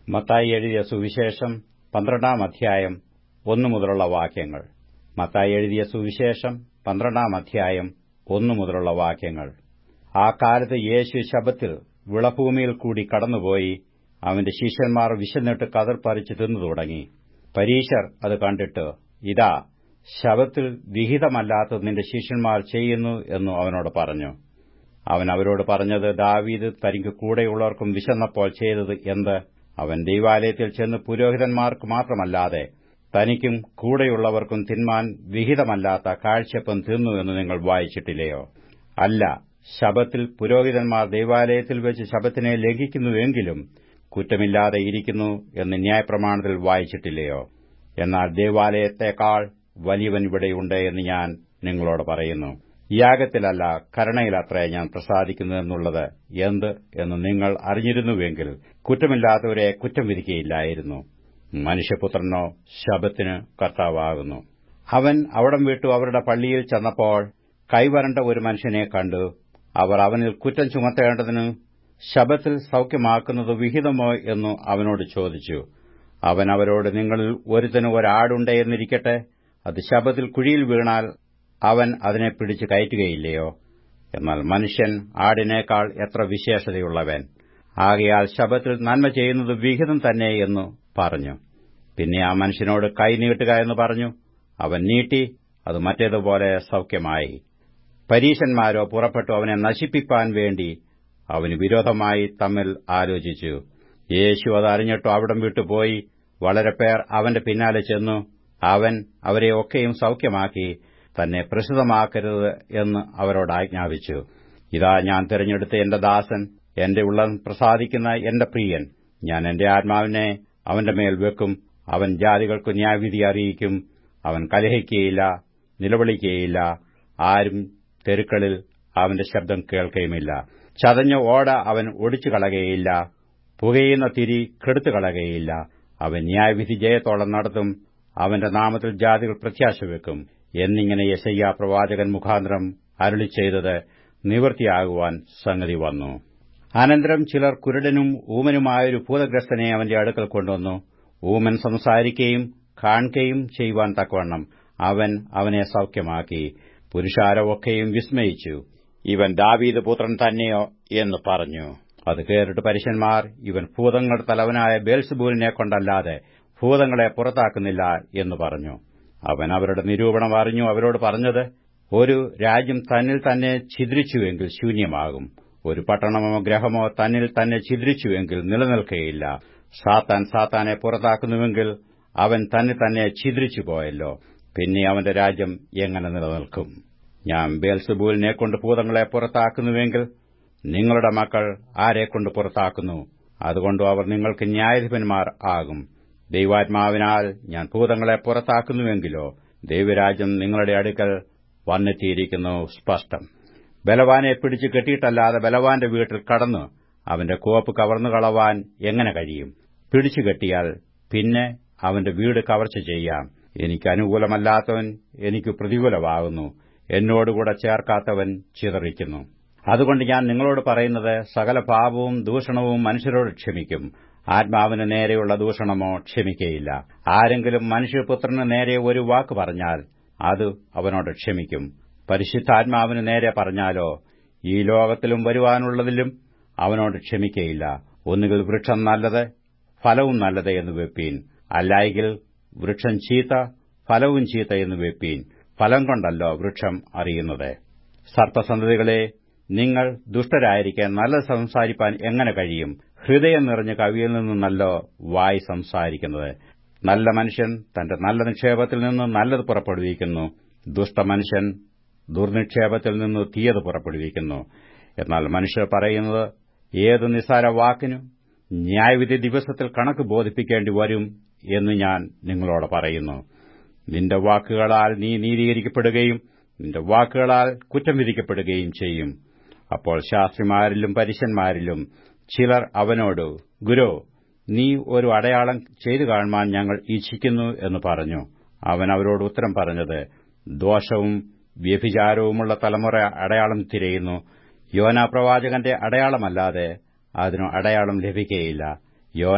മത്തായി എഴുതിയ സുവിശേഷം പന്ത്രണ്ടാം അധ്യായം ഒന്നു മുതലുള്ള വാക്യങ്ങൾ മത്തായി എഴുതിയ സുവിശേഷം പന്ത്രണ്ടാം അധ്യായം ഒന്നു മുതലുള്ള വാക്യങ്ങൾ ആ കാലത്ത് യേശു ശബത്തിൽ വിളഭൂമിയിൽ കൂടി കടന്നുപോയി അവന്റെ ശിഷ്യന്മാർ വിശന്നിട്ട് കതിർ പറിച്ചു തിന്നു തുടങ്ങി പരീശർ അത് കണ്ടിട്ട് ഇതാ ശബത്തിൽ വിഹിതമല്ലാത്തത് നിന്റെ ശിഷ്യന്മാർ ചെയ്യുന്നു എന്നു അവനോട് പറഞ്ഞു അവൻ അവരോട് പറഞ്ഞത് ദാവീദ് തനിക്ക് കൂടെയുള്ളവർക്കും വിശന്നപ്പോൾ ചെയ്തത് എന്ത് അവൻ ദൈവാലയത്തിൽ ചെന്ന് പുരോഹിതന്മാർക്ക് മാത്രമല്ലാതെ തനിക്കും കൂടെയുള്ളവർക്കും തിന്മാൻ വിഹിതമല്ലാത്ത കാഴ്ചപ്പം തിന്നു എന്ന് നിങ്ങൾ വായിച്ചിട്ടില്ലയോ അല്ല ശബത്തിൽ പുരോഹിതന്മാർ ദൈവാലയത്തിൽ വെച്ച് ശബത്തിനെ ലംഘിക്കുന്നുവെങ്കിലും കുറ്റമില്ലാതെ ഇരിക്കുന്നു എന്ന് ന്യായപ്രമാണത്തിൽ വായിച്ചിട്ടില്ലയോ എന്നാൽ ദേവാലയത്തെക്കാൾ വലിയവൻ ഇവിടെയുണ്ട് എന്ന് ഞാൻ നിങ്ങളോട് പറയുന്നു യാഗത്തിലല്ല കരുണയിലത്രേ ഞാൻ പ്രസാദിക്കുന്നു എന്നുള്ളത് എന്ത് എന്ന് നിങ്ങൾ അറിഞ്ഞിരുന്നുവെങ്കിൽ കുറ്റമില്ലാത്തവരെ കുറ്റം വിധിക്കുകയില്ലായിരുന്നു മനുഷ്യപുത്രനോ ശബത്തിന് കർത്താവാകുന്നു അവൻ അവിടം വിട്ടു അവരുടെ പള്ളിയിൽ ചെന്നപ്പോൾ കൈവരണ്ട ഒരു മനുഷ്യനെ കണ്ടു അവർ അവനിൽ കുറ്റം ചുമത്തേണ്ടതിന് ശബത്തിൽ സൌഖ്യമാക്കുന്നത് വിഹിതമോ എന്നു അവനോട് ചോദിച്ചു അവൻ അവരോട് നിങ്ങളിൽ ഒരുത്തന് ഒരാടുണ്ടേ എന്നിരിക്കട്ടെ അത് ശബത്തിൽ കുഴിയിൽ വീണാൽ അവൻ അതിനെ പിടിച്ചു കയറ്റുകയില്ലയോ എന്നാൽ മനുഷ്യൻ ആടിനേക്കാൾ എത്ര വിശേഷതയുള്ളവൻ ആകയാൽ ശബത്തിൽ നന്മ ചെയ്യുന്നത് വിഹിതം തന്നെ എന്നു പറഞ്ഞു പിന്നെ ആ മനുഷ്യനോട് കൈ നീട്ടുക എന്ന് പറഞ്ഞു അവൻ നീട്ടി അത് മറ്റേതുപോലെ സൌഖ്യമായി പരീശന്മാരോ പുറപ്പെട്ടു അവനെ നശിപ്പിപ്പാൻ വേണ്ടി അവന് വിരോധമായി തമ്മിൽ ആലോചിച്ചു യേശു അത് അറിഞ്ഞിട്ടു അവിടം വിട്ടുപോയി വളരെ പേർ അവന്റെ പിന്നാലെ ചെന്നു അവൻ അവരെ ഒക്കെയും സൌഖ്യമാക്കി തന്നെ പ്രസിദ്ധമാക്കരുത് എന്ന് അവരോട് ആജ്ഞാപിച്ചു ഇതാ ഞാൻ തിരഞ്ഞെടുത്ത എന്റെ ദാസൻ എന്റെ ഉള്ളം പ്രസാദിക്കുന്ന എന്റെ പ്രിയൻ ഞാൻ എന്റെ ആത്മാവിനെ അവന്റെ മേൽ വെക്കും അവൻ ജാതികൾക്ക് ന്യായവിധി അറിയിക്കും അവൻ കലഹിക്കുകയില്ല നിലവിളിക്കുകയില്ല ആരും തെരുക്കളിൽ അവന്റെ ശബ്ദം കേൾക്കുകയുമില്ല ചതഞ്ഞ ഓട അവൻ ഒടിച്ചു കളകയില്ല പുകയുന്ന തിരി കെടുത്തു കളകയില്ല അവൻ ന്യായവിധി ജയത്തോളം നടത്തും അവന്റെ നാമത്തിൽ ജാതികൾ പ്രത്യാശ വെക്കും എന്നിങ്ങനെ യശയ്യ പ്രവാചകൻ മുഖാന്തരം അരുളി ചെയ്തത് നിവൃത്തിയാകുവാൻ സംഗതി വന്നു അനന്തരം ചിലർ കുരുടനും ഊമനുമായൊരു ഭൂതഗ്രസ്തനെ അവന്റെ അടുക്കൽ കൊണ്ടുവന്നു ഊമൻ സംസാരിക്കുകയും കാണുകയും ചെയ്യുവാൻ തക്കവണ്ണം അവൻ അവനെ സൌഖ്യമാക്കി പുരുഷാരമൊക്കെയും വിസ്മയിച്ചു ഇവൻ ദാവീദ് പുത്രൻ തന്നെയോ എന്ന് പറഞ്ഞു അത് കേറിട്ട് പരുഷന്മാർ ഇവൻ ഭൂതങ്ങളുടെ തലവനായ ബേൽസുബൂലിനെ കൊണ്ടല്ലാതെ ഭൂതങ്ങളെ പുറത്താക്കുന്നില്ല എന്ന് പറഞ്ഞു അവൻ അവരുടെ നിരൂപണം അറിഞ്ഞു അവരോട് പറഞ്ഞത് ഒരു രാജ്യം തന്നിൽ തന്നെ ഛിദ്രിച്ചുവെങ്കിൽ ശൂന്യമാകും ഒരു പട്ടണമോ ഗ്രഹമോ തന്നിൽ തന്നെ ഛിദ്രിച്ചുവെങ്കിൽ നിലനിൽക്കുകയില്ല സാത്താൻ സാത്താനെ പുറത്താക്കുന്നുവെങ്കിൽ അവൻ തന്നെ തന്നെ ഛിദ്രിച്ചു പോയല്ലോ പിന്നെ അവന്റെ രാജ്യം എങ്ങനെ നിലനിൽക്കും ഞാൻ ബേൽസുബൂലിനെ കൊണ്ട് ഭൂതങ്ങളെ പുറത്താക്കുന്നുവെങ്കിൽ നിങ്ങളുടെ മക്കൾ ആരെക്കൊണ്ട് പുറത്താക്കുന്നു അതുകൊണ്ട് അവർ നിങ്ങൾക്ക് ന്യായാധിപന്മാർ ആകും ദൈവാത്മാവിനാൽ ഞാൻ ഭൂതങ്ങളെ പുറത്താക്കുന്നുവെങ്കിലോ ദൈവരാജ്യം നിങ്ങളുടെ അടുക്കൽ വന്നെത്തിയിരിക്കുന്നു സ്പഷ്ടം ബലവാനെ പിടിച്ചു കെട്ടിയിട്ടല്ലാതെ ബലവാന്റെ വീട്ടിൽ കടന്നു അവന്റെ കോപ്പ് കവർന്നു കളവാൻ എങ്ങനെ കഴിയും പിടിച്ചു കെട്ടിയാൽ പിന്നെ അവന്റെ വീട് കവർച്ച ചെയ്യാം എനിക്ക് അനുകൂലമല്ലാത്തവൻ എനിക്ക് പ്രതികൂലമാകുന്നു എന്നോടുകൂടെ ചേർക്കാത്തവൻ ചിതറിക്കുന്നു അതുകൊണ്ട് ഞാൻ നിങ്ങളോട് പറയുന്നത് സകല പാപവും ദൂഷണവും മനുഷ്യരോട് ക്ഷമിക്കും ആത്മാവിന് നേരെയുള്ള ദൂഷണമോ ക്ഷമിക്കയില്ല ആരെങ്കിലും മനുഷ്യപുത്രന് നേരെ ഒരു വാക്ക് പറഞ്ഞാൽ അത് അവനോട് ക്ഷമിക്കും പരിശുദ്ധാത്മാവിന് നേരെ പറഞ്ഞാലോ ഈ ലോകത്തിലും വരുവാനുള്ളതിലും അവനോട് ക്ഷമിക്കയില്ല ഒന്നുകിൽ വൃക്ഷം നല്ലത് ഫലവും നല്ലത് എന്ന് വെപ്പീൻ അല്ലായെങ്കിൽ വൃക്ഷം ചീത്ത ഫലവും ചീത്ത എന്ന് വെപ്പീൻ ഫലം കൊണ്ടല്ലോ വൃക്ഷം അറിയുന്നത് സർപ്പസന്തതികളെ നിങ്ങൾ ദുഷ്ടരായിരിക്കാൻ നല്ലത് സംസാരിപ്പാൻ എങ്ങനെ കഴിയും ഹൃദയം നിറഞ്ഞ കവിയിൽ നിന്നല്ലോ വായി സംസാരിക്കുന്നത് നല്ല മനുഷ്യൻ തന്റെ നല്ല നിക്ഷേപത്തിൽ നിന്ന് നല്ലത് പുറപ്പെടുവിക്കുന്നു ദുഷ്ടമനുഷ്യൻ ദുർനിക്ഷേപത്തിൽ നിന്ന് തീയത് പുറപ്പെടുവിക്കുന്നു എന്നാൽ മനുഷ്യർ പറയുന്നത് ഏത് നിസ്സാര വാക്കിനും ന്യായവിധി ദിവസത്തിൽ കണക്ക് ബോധിപ്പിക്കേണ്ടി വരും എന്ന് ഞാൻ നിങ്ങളോട് പറയുന്നു നിന്റെ വാക്കുകളാൽ നീ നീതീകരിക്കപ്പെടുകയും നിന്റെ വാക്കുകളാൽ കുറ്റം വിധിക്കപ്പെടുകയും ചെയ്യും അപ്പോൾ ശാസ്ത്രിമാരിലും പരീശന്മാരിലും ചിലർ അവനോട് ഗുരു നീ ഒരു അടയാളം ചെയ്തു കാണുവാൻ ഞങ്ങൾ ഇച്ഛിക്കുന്നു എന്ന് പറഞ്ഞു അവൻ അവരോട് ഉത്തരം പറഞ്ഞത് ദോഷവും വ്യഭിചാരവുമുള്ള തലമുറ അടയാളം തിരയുന്നു യോന പ്രവാചകന്റെ അടയാളമല്ലാതെ അതിനു അടയാളം ലഭിക്കുകയില്ല യോന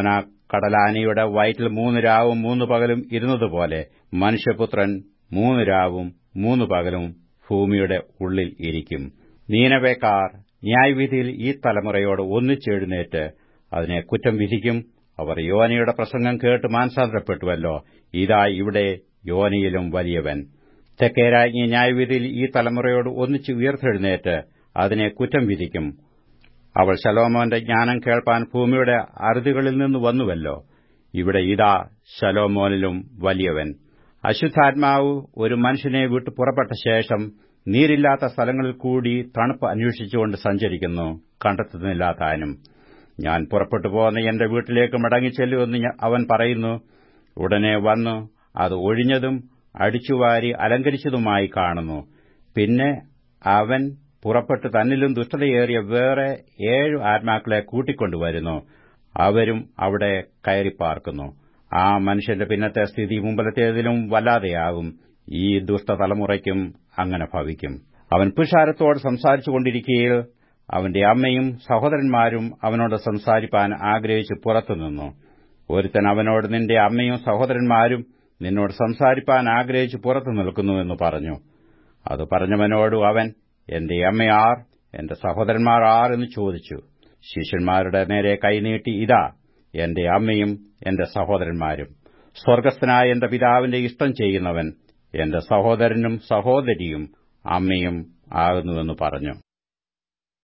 കടലാനയുടെ വയറ്റിൽ മൂന്ന് രാവും മൂന്ന് പകലും ഇരുന്നതുപോലെ മനുഷ്യപുത്രൻ മൂന്ന് രാവും മൂന്ന് പകലും ഭൂമിയുടെ ഉള്ളിൽ ഇരിക്കും നീനവേക്കാർ ന്യായവിധിയിൽ ഈ തലമുറയോട് ഒന്നിച്ചെഴുന്നേറ്റ് അതിനെ കുറ്റം വിധിക്കും അവർ യോനയുടെ പ്രസംഗം കേട്ട് മാനസാന്തരപ്പെട്ടുവല്ലോ ഇതാ ഇവിടെ യോനയിലും വലിയവൻ തെക്കേരാജ്ഞി ന്യായവിധിയിൽ ഈ തലമുറയോട് ഒന്നിച്ച് ഉയർത്തെഴുന്നേറ്റ് അതിനെ കുറ്റം വിധിക്കും അവൾ ശലോമോന്റെ ജ്ഞാനം കേൾപ്പാൻ ഭൂമിയുടെ അറുതികളിൽ നിന്ന് വന്നുവല്ലോ ഇവിടെ ഇതാ ശലോമോനിലും വലിയവൻ അശുദ്ധാത്മാവ് ഒരു മനുഷ്യനെ വിട്ടു പുറപ്പെട്ട ശേഷം നീരില്ലാത്ത സ്ഥലങ്ങളിൽ കൂടി തണുപ്പ് അന്വേഷിച്ചുകൊണ്ട് സഞ്ചരിക്കുന്നു കണ്ടെത്തുന്നില്ല താനും ഞാൻ പുറപ്പെട്ടു പോകുന്ന എന്റെ വീട്ടിലേക്ക് മടങ്ങിച്ചെല്ലുമെന്ന് അവൻ പറയുന്നു ഉടനെ വന്നു അത് ഒഴിഞ്ഞതും അടിച്ചുവാരി അലങ്കരിച്ചതുമായി കാണുന്നു പിന്നെ അവൻ പുറപ്പെട്ട് തന്നിലും ദുഷ്ടതയേറിയ വേറെ ഏഴു ആത്മാക്കളെ കൂട്ടിക്കൊണ്ടുവരുന്നു അവരും അവിടെ കയറിപ്പാർക്കുന്നു ആ മനുഷ്യന്റെ പിന്നത്തെ സ്ഥിതി മുമ്പലത്തേതിലും വല്ലാതെയാകും ഈ ദുഷ്ടതലമുറയ്ക്കും അങ്ങനെ ഭവിക്കും അവൻ പുരുഷാരത്തോട് സംസാരിച്ചുകൊണ്ടിരിക്കുകയിൽ അവന്റെ അമ്മയും സഹോദരന്മാരും അവനോട് സംസാരിപ്പാൻ ആഗ്രഹിച്ച് പുറത്തുനിന്നു ഒരുത്തൻ അവനോട് നിന്റെ അമ്മയും സഹോദരന്മാരും നിന്നോട് സംസാരിപ്പാൻ ആഗ്രഹിച്ച് പുറത്തു നിൽക്കുന്നുവെന്ന് പറഞ്ഞു അത് പറഞ്ഞവനോടു അവൻ എന്റെ അമ്മയാർ എന്റെ സഹോദരന്മാർ ആർ എന്ന് ചോദിച്ചു ശിഷ്യന്മാരുടെ നേരെ കൈനീട്ടി ഇതാ എന്റെ അമ്മയും എന്റെ സഹോദരന്മാരും സ്വർഗസ്ഥനായ എന്റെ പിതാവിന്റെ ഇഷ്ടം ചെയ്യുന്നവൻ എന്റെ സഹോദരനും സഹോദരിയും അമ്മയും ആകുന്നുവെന്ന് പറഞ്ഞു